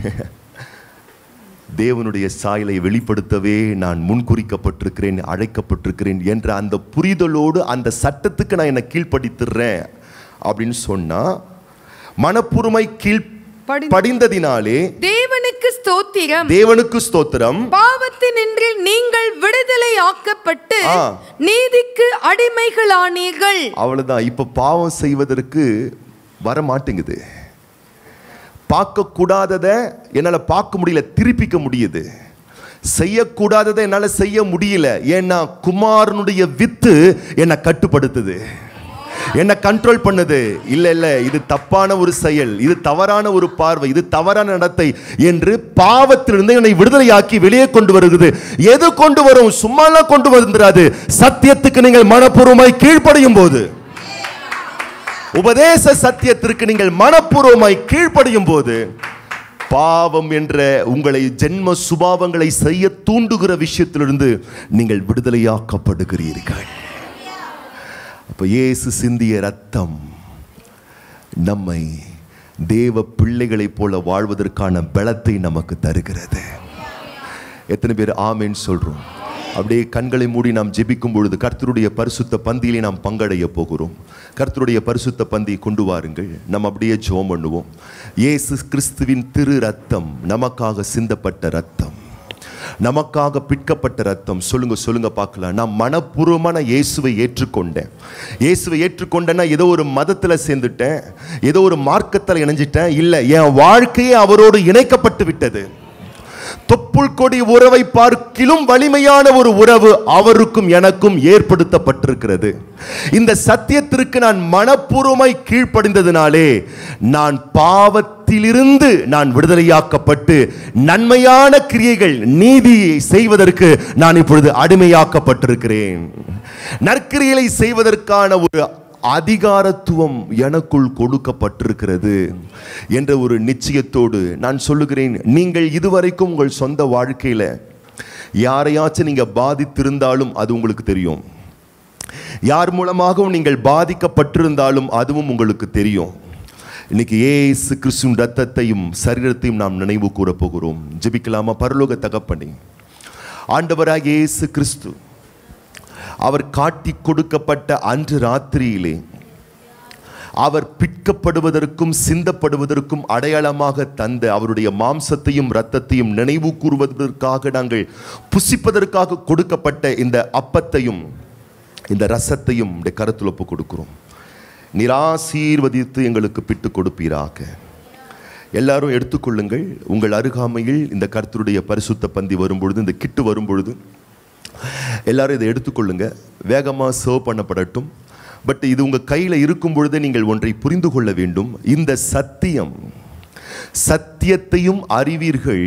தேவனுடைய சாயலை வெளிப்படுத்தவே நான் முன்குறிக்கப்பட்டிருக்கிறேன் அழைக்கப்பட்டிருக்கிறேன் என்ற அந்த புரிதலோடு அந்த சட்டத்துக்கு நான் என்னை கீழ்ப்படித்துறேன் அப்படின்னு சொன்னா மனப்பூர்வமாய் கீழ் படி- படிந்ததினாலே தேவனுக்கு ஸ்தோத்திரம் தேவனுக்கு ஸ்தோத்திரம் பாவத்தினின்று நீங்கள் விடுதலை ஆக்கப்பட்டு ஆ. நீதிக்கு அடிமைகளானீர்கள் அவ்வளவுதான் இப்ப பாவம் செய்வதற்கு வர மாட்டேங்குது பார்க்க கூடாததை என்னால பார்க்க முடியல திருப்பிக்க முடியுது செய்யக்கூடாததை என்னால செய்ய முடியல ஏன்னா குமாரனுடைய வித்து என்னை கட்டுப்படுத்துது என்னை கண்ட்ரோல் பண்ணுது இல்ல இல்ல இது தப்பான ஒரு செயல் இது தவறான ஒரு பார்வை இது தவறான நடத்தை என்று பாவத்திலிருந்து என்னை விடுதலையாக்கி வெளியே கொண்டு வருகிறது எது கொண்டு வரும் சும்மாலாம் கொண்டு வந்துடாது சத்தியத்துக்கு நீங்கள் மனப்பூர்வமாய் கீழ்ப்படியும் போது உபதேச சத்தியத்திற்கு நீங்கள் மனப்பூர்வமாய் கீழ்ப்படியும் போது பாவம் என்ற உங்களை ஜென்ம சுபாவங்களை செய்ய தூண்டுகிற விஷயத்திலிருந்து நீங்கள் விடுதலையாக்கப்படுகிறீர்கள் அப்ப இயேசு சிந்திய ரத்தம் நம்மை தேவ பிள்ளைகளைப் போல வாழ்வதற்கான பலத்தை நமக்கு தருகிறது எத்தனை பேர் ஆமேன்னு சொல்றோம் அப்படியே கண்களை மூடி நாம் ஜெபிக்கும் பொழுது கர்த்தருடைய பரிசுத்த பந்தியிலே நாம் பங்கடைய போகிறோம் கர்த்தருடைய பரிசுத்த பந்தியை கொண்டு வாருங்கள் நம்ம அப்படியே ஜெபம் பண்ணுவோம் இயேசு கிறிஸ்துவின் திரு ரத்தம் நமக்காக சிந்தப்பட்ட ரத்தம் நமக்காக பிற்கப்பட்ட ரத்தம் சொல்லுங்க சொல்லுங்க பார்க்கலாம் நான் மனப்பூர்வமான இயேசுவை ஏற்றுக்கொண்டேன் இயேசுவை ஏற்றுக்கொண்டேன்னா ஏதோ ஒரு மதத்தில் சேர்ந்துட்டேன் ஏதோ ஒரு மார்க்கத்தில் இணைஞ்சிட்டேன் இல்லை என் வாழ்க்கையே அவரோடு இணைக்கப்பட்டு விட்டது தொப்புள் கொடி உறவை பார்க்கிலும் வலிமையான ஒரு உறவு அவருக்கும் எனக்கும் ஏற்படுத்தப்பட்டிருக்கிறது இந்த சத்தியத்திற்கு நான் மனப்பூர்வமாய் கீழ்ப்படிந்ததினாலே நான் பாவத்திலிருந்து நான் விடுதலையாக்கப்பட்டு நன்மையான கிரியைகள் நீதியை செய்வதற்கு நான் இப்பொழுது அடிமையாக்கப்பட்டிருக்கிறேன் நற்கிரியலை செய்வதற்கான ஒரு அதிகாரத்துவம் எனக்குள் கொடுக்கப்பட்டிருக்கிறது என்ற ஒரு நிச்சயத்தோடு நான் சொல்லுகிறேன் நீங்கள் இதுவரைக்கும் உங்கள் சொந்த வாழ்க்கையில் யாரையாச்சும் நீங்கள் பாதித்திருந்தாலும் அது உங்களுக்கு தெரியும் யார் மூலமாகவும் நீங்கள் பாதிக்கப்பட்டிருந்தாலும் அதுவும் உங்களுக்கு தெரியும் இன்னைக்கு ஏசு கிறிஸ்துவின் ரத்தத்தையும் சரீரத்தையும் நாம் நினைவு கூற போகிறோம் ஜெபிக்கலாமா பரலோக தகப்பனே ஆண்டவராக இயேசு கிறிஸ்து அவர் காட்டி கொடுக்கப்பட்ட அன்று ராத்திரியிலே அவர் பிற்கப்படுவதற்கும் சிந்தப்படுவதற்கும் அடையாளமாக தந்த அவருடைய மாம்சத்தையும் இரத்தத்தையும் நினைவு கூறுவதற்காக நாங்கள் புசிப்பதற்காக கொடுக்கப்பட்ட இந்த அப்பத்தையும் இந்த ரசத்தையும் இந்த கருத்தில் ஒப்பு கொடுக்கிறோம் நிராசீர்வதித்து எங்களுக்கு பிட்டு கொடுப்பீராக எல்லாரும் எடுத்துக்கொள்ளுங்கள் உங்கள் அருகாமையில் இந்த கர்த்தருடைய பரிசுத்த பந்தி வரும்பொழுது இந்த கிட்டு வரும்பொழுது எல்லாரும் இதை எடுத்துக்கொள்ளுங்க வேகமாக சர்வ் பண்ணப்படட்டும் பட் இது உங்கள் கையில் இருக்கும் பொழுதே நீங்கள் ஒன்றை புரிந்து கொள்ள வேண்டும் இந்த சத்தியம் சத்தியத்தையும் அறிவீர்கள்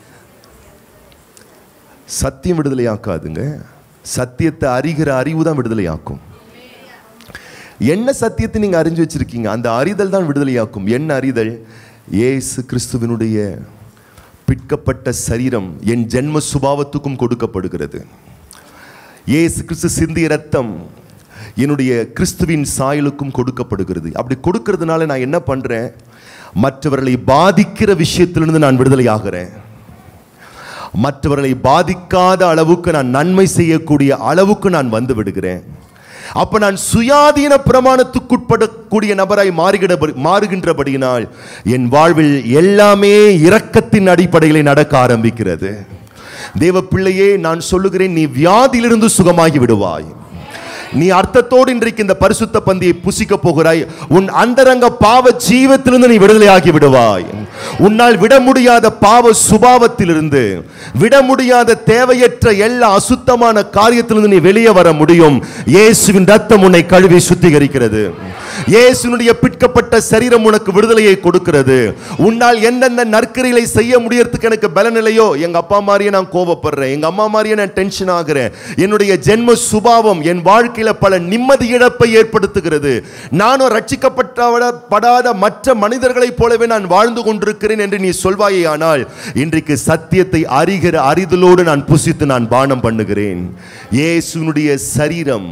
சத்தியம் விடுதலையாக்காதுங்க சத்தியத்தை அறிகிற அறிவு தான் விடுதலையாக்கும் என்ன சத்தியத்தை நீங்க அறிஞ்சு வச்சிருக்கீங்க அந்த அறிதல் தான் விடுதலையாக்கும் என்ன அறிதல் இயேசு கிறிஸ்துவினுடைய பிற்கப்பட்ட சரீரம் என் ஜென்ம சுபாவத்துக்கும் கொடுக்கப்படுகிறது இயேசு கிறிஸ்து சிந்திய ரத்தம் என்னுடைய கிறிஸ்துவின் சாயலுக்கும் கொடுக்கப்படுகிறது அப்படி கொடுக்கறதுனால நான் என்ன பண்றேன் மற்றவர்களை பாதிக்கிற விஷயத்திலிருந்து நான் விடுதலை ஆகிறேன் மற்றவர்களை பாதிக்காத அளவுக்கு நான் நன்மை செய்யக்கூடிய அளவுக்கு நான் வந்து விடுகிறேன் அப்ப நான் சுயாதீன பிரமாணத்துக்குட்படக்கூடிய நபராய் மாறுகிற மாறுகின்றபடியினால் என் வாழ்வில் எல்லாமே இரக்கத்தின் அடிப்படையில் நடக்க ஆரம்பிக்கிறது தேவ பிள்ளையே நான் சொல்லுகிறேன் நீ வியாதியிலிருந்து சுகமாகி விடுவாய் நீ அர்த்தத்தோடு இன்றைக்கு இந்த பரிசுத்த பந்தியை புசிக்க போகிறாய் உன் அந்தரங்க பாவ ஜீவத்திலிருந்து நீ விடுதலையாகி விடுவாய் உன்னால் விட முடியாத பாவ சுபாவத்திலிருந்து விட முடியாத தேவையற்ற எல்லா அசுத்தமான காரியத்திலிருந்து நீ வெளியே வர முடியும் இயேசுவின் ரத்தம் உன்னை கழுவி சுத்திகரிக்கிறது இயேசுனுடைய பிற்கப்பட்ட சரீரம் உனக்கு விடுதலையை கொடுக்கிறது உன்னால் எந்தெந்த நற்கரிகளை செய்ய முடியறதுக்கு எனக்கு பலன் இல்லையோ எங்க அப்பா மாதிரியே நான் கோபப்படுறேன் எங்க அம்மா மாதிரியே நான் டென்ஷன் ஆகிறேன் என்னுடைய ஜென்ம சுபாவம் என் வாழ்க்கையில பல நிம்மதி இழப்பை ஏற்படுத்துகிறது நானும் ரட்சிக்கப்பட்ட படாத மற்ற மனிதர்களைப் போலவே நான் வாழ்ந்து கொண்டிருக்கிறேன் என்று நீ சொல்வாயே ஆனால் இன்றைக்கு சத்தியத்தை அறிகிற அறிதலோடு நான் புசித்து நான் பானம் பண்ணுகிறேன் இயேசுனுடைய சரீரம்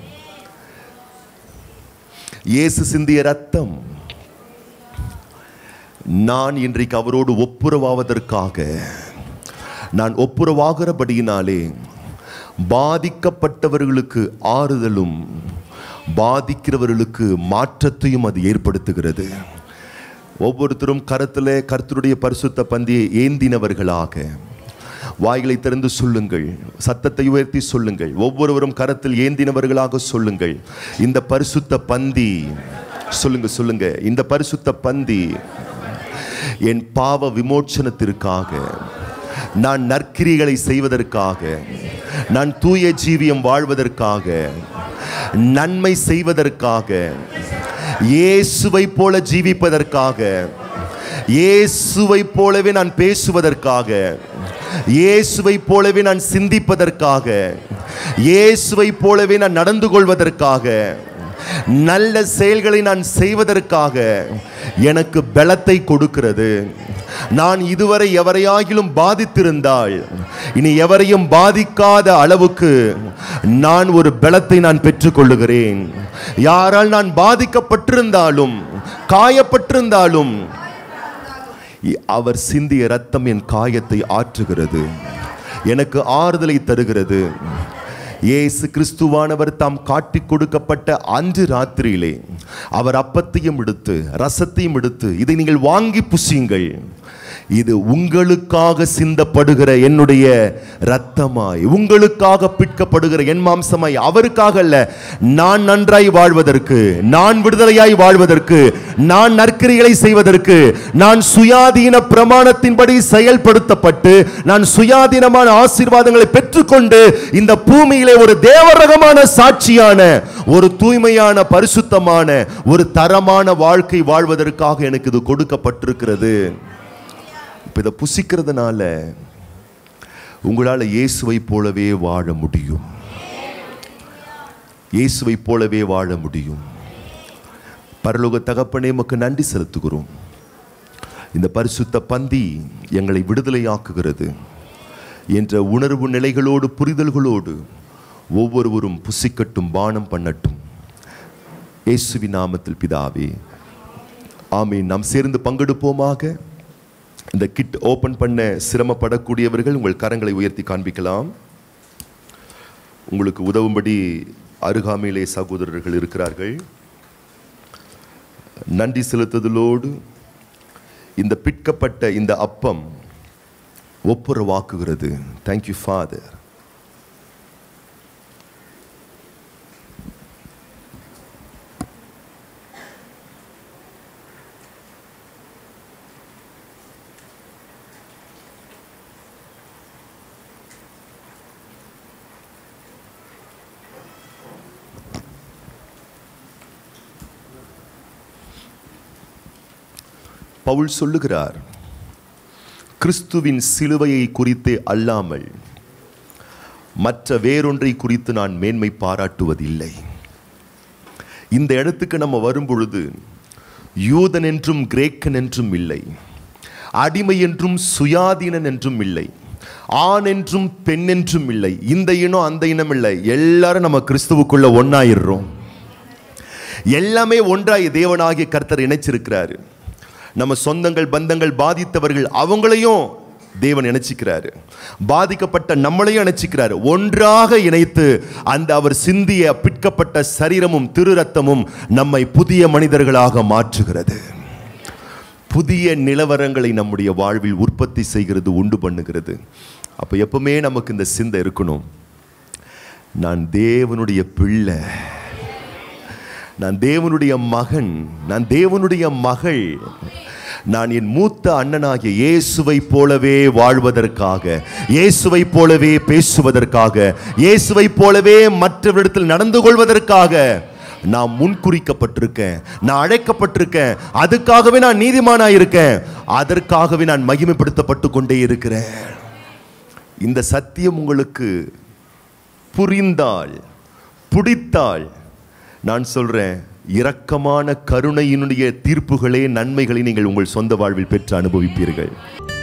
இயேசு சிந்திய ரத்தம் நான் இன்றைக்கு அவரோடு ஒப்புரவாவதற்காக நான் ஒப்புரவாகிறபடியினாலே பாதிக்கப்பட்டவர்களுக்கு ஆறுதலும் பாதிக்கிறவர்களுக்கு மாற்றத்தையும் அது ஏற்படுத்துகிறது ஒவ்வொருத்தரும் கரத்தில் கர்த்தருடைய பரிசுத்த பந்தியை ஏந்தினவர்களாக வாய்களை திறந்து சொல்லுங்கள் சத்தத்தை உயர்த்தி சொல்லுங்கள் ஒவ்வொருவரும் கரத்தில் ஏந்தினவர்களாக சொல்லுங்கள் இந்த பரிசுத்த பந்தி சொல்லுங்க சொல்லுங்க இந்த பரிசுத்த பந்தி என் பாவ விமோச்சனத்திற்காக நான் நற்கிரிகளை செய்வதற்காக நான் தூய ஜீவியம் வாழ்வதற்காக நன்மை செய்வதற்காக இயேசுவை போல ஜீவிப்பதற்காக இயேசுவை போலவே நான் பேசுவதற்காக இயேசுவை போலவே நான் சிந்திப்பதற்காக இயேசுவை போலவே நான் நடந்து கொள்வதற்காக நல்ல செயல்களை நான் செய்வதற்காக எனக்கு பலத்தை கொடுக்கிறது நான் இதுவரை எவரையாகிலும் பாதித்திருந்தால் இனி எவரையும் பாதிக்காத அளவுக்கு நான் ஒரு பலத்தை நான் பெற்றுக்கொள்ளுகிறேன் யாரால் நான் பாதிக்கப்பட்டிருந்தாலும் காயப்பட்டிருந்தாலும் இ- அவர் சிந்திய ரத்தம் என் காயத்தை ஆற்றுகிறது எனக்கு ஆறுதலை தருகிறது இயேசு கிறிஸ்துவானவர் தாம் காட்டிக் கொடுக்கப்பட்ட அன்று ராத்திரியிலே அவர் அப்பத்தையும் எடுத்து ரசத்தையும் எடுத்து இதை நீங்கள் வாங்கி புசியுங்கள் இது உங்களுக்காக சிந்தப்படுகிற என்னுடைய இரத்தமாய் உங்களுக்காக பிற்கப்படுகிற என் மாம்சமாய் அவருக்காக அல்ல நான் நன்றாய் வாழ்வதற்கு நான் விடுதலையாய் வாழ்வதற்கு நான் நற்கிரிகளை செய்வதற்கு நான் சுயாதீன பிரமாணத்தின்படி செயல்படுத்தப்பட்டு நான் சுயாதீனமான ஆசீர்வாதங்களை பெற்றுக்கொண்டு இந்த பூமியிலே ஒரு தேவரகமான சாட்சியான ஒரு தூய்மையான பரிசுத்தமான ஒரு தரமான வாழ்க்கை வாழ்வதற்காக எனக்கு இது கொடுக்கப்பட்டிருக்கிறது இப்ப இதை புசிக்கிறதுனால உங்களால் இயேசுவை போலவே வாழ முடியும் இயேசுவை போலவே வாழ முடியும் பரலோக தகப்பனே உமக்கு நன்றி செலுத்துகிறோம் இந்த பரிசுத்த பந்தி எங்களை விடுதலையாக்குகிறது என்ற உணர்வு நிலைகளோடு புரிதல்களோடு ஒவ்வொருவரும் புசிக்கட்டும் பானம் பண்ணட்டும் இயேசுவின் நாமத்தில் பிதாவே ஆமீன் நாம் சேர்ந்து பங்கெடுப்போமாக இந்த கிட் ஓபன் பண்ண சிரமப்படக்கூடியவர்கள் உங்கள் கரங்களை உயர்த்தி காண்பிக்கலாம் உங்களுக்கு உதவும்படி அருகாமையிலே சகோதரர்கள் இருக்கிறார்கள் நன்றி செலுத்துதலோடு இந்த பிற்கப்பட்ட இந்த அப்பம் ஒப்புரவாக்குகிறது தேங்க்யூ ஃபாதர் பவுல் சொல்லுகிறார் கிறிஸ்துவின் சிலுவையை குறித்தே அல்லாமல் மற்ற வேறொன்றை குறித்து நான் மேன்மை பாராட்டுவதில்லை இந்த இடத்துக்கு நம்ம வரும் பொழுது யூதன் என்றும் கிரேக்கன் என்றும் இல்லை அடிமை என்றும் சுயாதீனன் என்றும் இல்லை ஆண் என்றும் பெண் என்றும் இல்லை இந்த இனம் அந்த இனம் இல்லை எல்லாரும் நம்ம கிறிஸ்துவுக்குள்ள ஒன்னாயிடுறோம் எல்லாமே ஒன்றாய் தேவனாகிய கர்த்தர் இணைச்சிருக்கிறாரு நம்ம சொந்தங்கள் பந்தங்கள் பாதித்தவர்கள் அவங்களையும் தேவன் இணைச்சிக்கிறாரு பாதிக்கப்பட்ட நம்மளையும் இணைச்சிக்கிறாரு ஒன்றாக இணைத்து அந்த அவர் சிந்திய பிற்கப்பட்ட சரீரமும் திரு ரத்தமும் நம்மை புதிய மனிதர்களாக மாற்றுகிறது புதிய நிலவரங்களை நம்முடைய வாழ்வில் உற்பத்தி செய்கிறது உண்டு பண்ணுகிறது அப்போ எப்பவுமே நமக்கு இந்த சிந்தை இருக்கணும் நான் தேவனுடைய பிள்ளை நான் தேவனுடைய மகன் நான் தேவனுடைய மகள் நான் என் மூத்த அண்ணனாகிய இயேசுவை போலவே வாழ்வதற்காக இயேசுவை போலவே பேசுவதற்காக இயேசுவை போலவே மற்றவரிடத்தில் நடந்து கொள்வதற்காக நான் முன்குறிக்கப்பட்டிருக்கேன் நான் அழைக்கப்பட்டிருக்கேன் அதுக்காகவே நான் நீதிமானா இருக்கேன் அதற்காகவே நான் மகிமைப்படுத்தப்பட்டு கொண்டே இருக்கிறேன் இந்த சத்தியம் உங்களுக்கு புரிந்தால் பிடித்தால் நான் சொல்றேன் இரக்கமான கருணையினுடைய தீர்ப்புகளே நன்மைகளை நீங்கள் உங்கள் சொந்த வாழ்வில் பெற்று அனுபவிப்பீர்கள்